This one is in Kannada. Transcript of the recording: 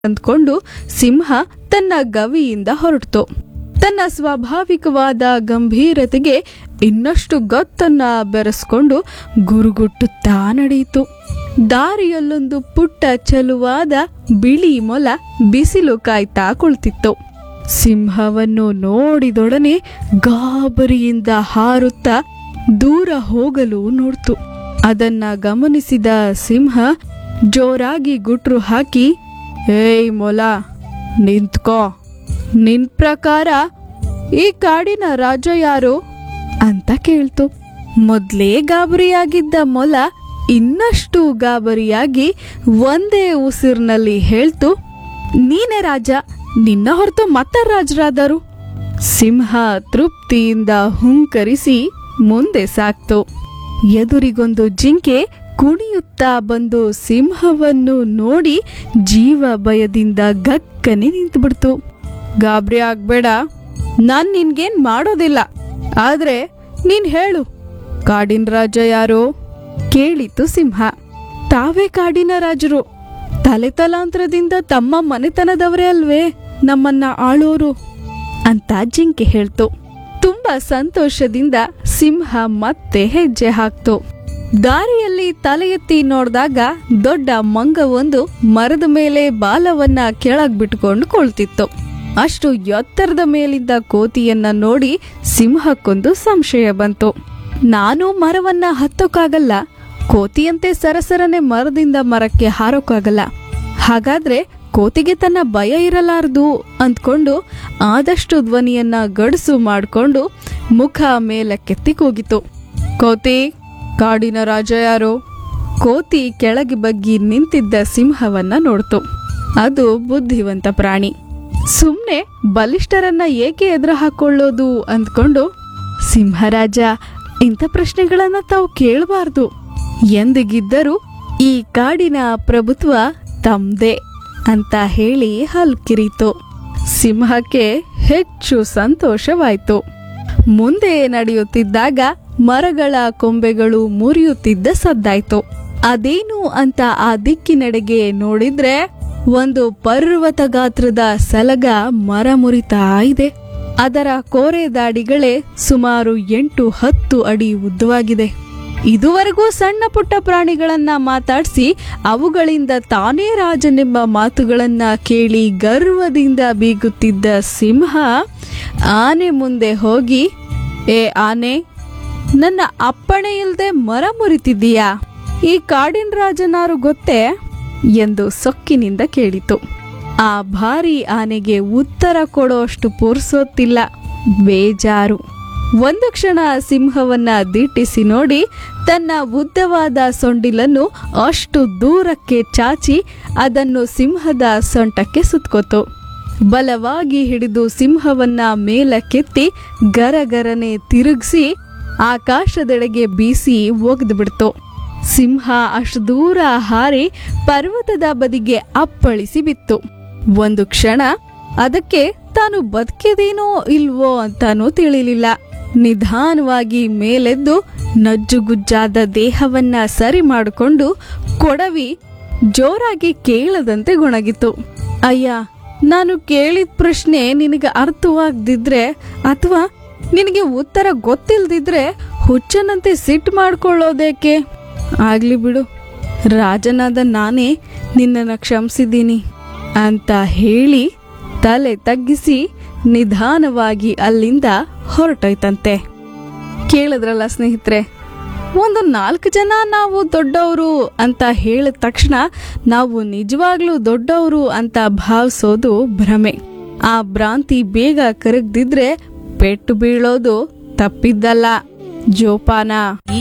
ಅಂದ್ಕೊಂಡು ಸಿಂಹ ತನ್ನ ಗವಿಯಿಂದ ಹೊರಟಿತು ತನ್ನ ಸ್ವಾಭಾವಿಕವಾದ ಗಂಭೀರತೆಗೆ ಇನ್ನಷ್ಟು ಗತ್ತನ್ನ ಬೆರೆಸ್ಕೊಂಡು ಗುರುಗುಟ್ಟುತ್ತಾ ನಡೆಯಿತು ದಾರಿಯಲ್ಲೊಂದು ಪುಟ್ಟ ಚಲುವಾದ ಬಿಳಿ ಮೊಲ ಬಿಸಿಲು ಕಾಯ್ತಾ ಕುಳಿತಿತ್ತು ಸಿಂಹವನ್ನು ನೋಡಿದೊಡನೆ ಗಾಬರಿಯಿಂದ ಹಾರುತ್ತಾ ದೂರ ಹೋಗಲು ನೋಡ್ತು ಅದನ್ನ ಗಮನಿಸಿದ ಸಿಂಹ ಜೋರಾಗಿ ಗುಟ್ರು ಹಾಕಿ ಏಯ್ ಮೊಲ ನಿಂತ್ಕೋ ನಿನ್ ಪ್ರಕಾರ ಈ ಕಾಡಿನ ರಾಜ ಯಾರು ಅಂತ ಕೇಳ್ತು ಮೊದ್ಲೇ ಗಾಬರಿಯಾಗಿದ್ದ ಮೊಲ ಇನ್ನಷ್ಟು ಗಾಬರಿಯಾಗಿ ಒಂದೇ ಉಸಿರಿನಲ್ಲಿ ಹೇಳ್ತು ನೀನೇ ರಾಜ ನಿನ್ನ ಹೊರತು ಮತ್ತ ರಾಜರಾದರು ಸಿಂಹ ತೃಪ್ತಿಯಿಂದ ಹುಂಕರಿಸಿ ಮುಂದೆ ಸಾಕ್ತು ಎದುರಿಗೊಂದು ಜಿಂಕೆ ಕುಣಿಯುತ್ತಾ ಬಂದು ಸಿಂಹವನ್ನು ನೋಡಿ ಜೀವ ಭಯದಿಂದ ಗಕ್ಕನೆ ನಿಂತುಬಿಡ್ತು ಗಾಬರಿ ಆಗ್ಬೇಡ ನಾನ್ ನಿನ್ಗೇನ್ ಮಾಡೋದಿಲ್ಲ ಆದ್ರೆ ನೀನ್ ಹೇಳು ಕಾಡಿನ ರಾಜ ಯಾರು ಕೇಳಿತು ಸಿಂಹ ತಾವೇ ಕಾಡಿನ ರಾಜರು ತಲೆ ತಲಾಂತರದಿಂದ ತಮ್ಮ ಮನೆತನದವರೇ ಅಲ್ವೇ ನಮ್ಮನ್ನ ಆಳೋರು ಅಂತ ಜಿಂಕೆ ಹೇಳ್ತು ತುಂಬಾ ಸಂತೋಷದಿಂದ ಸಿಂಹ ಮತ್ತೆ ಹೆಜ್ಜೆ ಹಾಕ್ತು ದಾರಿಯಲ್ಲಿ ತಲೆ ಎತ್ತಿ ನೋಡಿದಾಗ ದೊಡ್ಡ ಮಂಗವೊಂದು ಮರದ ಮೇಲೆ ಬಾಲವನ್ನ ಕೆಳಗ್ ಬಿಟ್ಕೊಂಡು ಕುಳಿತಿತ್ತು ಅಷ್ಟು ಎತ್ತರದ ಮೇಲಿದ್ದ ಕೋತಿಯನ್ನ ನೋಡಿ ಸಿಂಹಕ್ಕೊಂದು ಸಂಶಯ ಬಂತು ನಾನು ಮರವನ್ನ ಹತ್ತೋಕ್ಕಾಗಲ್ಲ ಕೋತಿಯಂತೆ ಸರಸರನೆ ಮರದಿಂದ ಮರಕ್ಕೆ ಹಾರೋಕ್ಕಾಗಲ್ಲ ಹಾಗಾದ್ರೆ ಕೋತಿಗೆ ತನ್ನ ಭಯ ಇರಲಾರದು ಅಂದ್ಕೊಂಡು ಆದಷ್ಟು ಧ್ವನಿಯನ್ನ ಗಡಸು ಮಾಡಿಕೊಂಡು ಮುಖ ಮೇಲಕ್ಕೆತ್ತಿ ಕೂಗಿತು ಕೋತಿ ಕಾಡಿನ ರಾಜ ಯಾರು ಕೋತಿ ಕೆಳಗೆ ಬಗ್ಗಿ ನಿಂತಿದ್ದ ಸಿಂಹವನ್ನ ನೋಡ್ತು ಅದು ಬುದ್ಧಿವಂತ ಪ್ರಾಣಿ ಸುಮ್ನೆ ಬಲಿಷ್ಠರನ್ನ ಏಕೆ ಎದುರು ಹಾಕೊಳ್ಳೋದು ಅಂದ್ಕೊಂಡು ಸಿಂಹರಾಜ ಇಂಥ ಪ್ರಶ್ನೆಗಳನ್ನ ತಾವು ಕೇಳಬಾರ್ದು ಎಂದಿಗಿದ್ದರೂ ಈ ಕಾಡಿನ ಪ್ರಭುತ್ವ ತಮ್ದೇ ಅಂತ ಹೇಳಿ ಹಲ್ಕಿರಿತು ಸಿಂಹಕ್ಕೆ ಹೆಚ್ಚು ಸಂತೋಷವಾಯ್ತು ಮುಂದೆ ನಡೆಯುತ್ತಿದ್ದಾಗ ಮರಗಳ ಕೊಂಬೆಗಳು ಮುರಿಯುತ್ತಿದ್ದ ಸದ್ದಾಯ್ತು ಅದೇನು ಅಂತ ಆ ದಿಕ್ಕಿನೆಡೆಗೆ ನೋಡಿದ್ರೆ ಒಂದು ಪರ್ವತ ಗಾತ್ರದ ಸಲಗ ಮರ ಮುರಿತಾ ಇದೆ ಅದರ ಕೋರೆ ದಾಡಿಗಳೇ ಸುಮಾರು ಎಂಟು ಹತ್ತು ಅಡಿ ಉದ್ದವಾಗಿದೆ ಇದುವರೆಗೂ ಸಣ್ಣ ಪುಟ್ಟ ಪ್ರಾಣಿಗಳನ್ನ ಮಾತಾಡಿಸಿ ಅವುಗಳಿಂದ ತಾನೇ ರಾಜನೆಂಬ ಮಾತುಗಳನ್ನ ಕೇಳಿ ಗರ್ವದಿಂದ ಬೀಗುತ್ತಿದ್ದ ಸಿಂಹ ಆನೆ ಮುಂದೆ ಹೋಗಿ ಏ ಆನೆ ನನ್ನ ಅಪ್ಪಣೆ ಇಲ್ದೆ ಮರ ಮುರಿತಿದ್ದೀಯಾ ಈ ಕಾಡಿನ ರಾಜನಾರು ಗೊತ್ತೇ ಎಂದು ಸೊಕ್ಕಿನಿಂದ ಕೇಳಿತು ಆ ಭಾರಿ ಆನೆಗೆ ಉತ್ತರ ಕೊಡೋಷ್ಟು ಪುರ್ಸೊತ್ತಿಲ್ಲ ಬೇಜಾರು ಒಂದು ಕ್ಷಣ ಸಿಂಹವನ್ನ ದಿಟ್ಟಿಸಿ ನೋಡಿ ತನ್ನ ಉದ್ದವಾದ ಸೊಂಡಿಲನ್ನು ಅಷ್ಟು ದೂರಕ್ಕೆ ಚಾಚಿ ಅದನ್ನು ಸಿಂಹದ ಸೊಂಟಕ್ಕೆ ಸುತ್ಕೋತು ಬಲವಾಗಿ ಹಿಡಿದು ಸಿಂಹವನ್ನ ಮೇಲಕ್ಕೆತ್ತಿ ಗರಗರನೆ ತಿರುಗಿಸಿ ಆಕಾಶದೆಡೆಗೆ ಬೀಸಿ ಒಗೆದು ಬಿಡ್ತು ಸಿಂಹ ಅಷ್ಟು ದೂರ ಹಾರಿ ಪರ್ವತದ ಬದಿಗೆ ಅಪ್ಪಳಿಸಿ ಬಿತ್ತು ಒಂದು ಕ್ಷಣ ಅದಕ್ಕೆ ತಾನು ಬದುಕಿದೇನೋ ಇಲ್ವೋ ಅಂತಾನೂ ತಿಳಿಲಿಲ್ಲ ನಿಧಾನವಾಗಿ ಮೇಲೆದ್ದು ನಜ್ಜುಗುಜ್ಜಾದ ದೇಹವನ್ನ ಸರಿ ಮಾಡಿಕೊಂಡು ಕೊಡವಿ ಜೋರಾಗಿ ಕೇಳದಂತೆ ಗೊಣಗಿತು ಅಯ್ಯ ನಾನು ಕೇಳಿದ ಪ್ರಶ್ನೆ ನಿನಗೆ ಅರ್ಥವಾಗದಿದ್ರೆ ಅಥವಾ ನಿನಗೆ ಉತ್ತರ ಗೊತ್ತಿಲ್ದಿದ್ರೆ ಹುಚ್ಚನಂತೆ ಸಿಟ್ಟು ಮಾಡ್ಕೊಳ್ಳೋದೇಕೆ ಆಗ್ಲಿ ಬಿಡು ರಾಜನಾದ ನಾನೇ ನಿನ್ನನ್ನು ಕ್ಷಮಿಸಿದ್ದೀನಿ ಅಂತ ಹೇಳಿ ತಲೆ ತಗ್ಗಿಸಿ ನಿಧಾನವಾಗಿ ಅಲ್ಲಿಂದ ಹೊರಟೋಯ್ತಂತೆ ಕೇಳಿದ್ರಲ್ಲ ಸ್ನೇಹಿತರೆ ಒಂದು ನಾಲ್ಕು ಜನ ನಾವು ದೊಡ್ಡವರು ಅಂತ ಹೇಳಿದ ತಕ್ಷಣ ನಾವು ನಿಜವಾಗ್ಲೂ ದೊಡ್ಡವರು ಅಂತ ಭಾವಿಸೋದು ಭ್ರಮೆ ಆ ಭ್ರಾಂತಿ ಬೇಗ ಕರಗ್ದಿದ್ರೆ ಪೆಟ್ಟು ಬೀಳೋದು ತಪ್ಪಿದ್ದಲ್ಲ ಜೋಪಾನ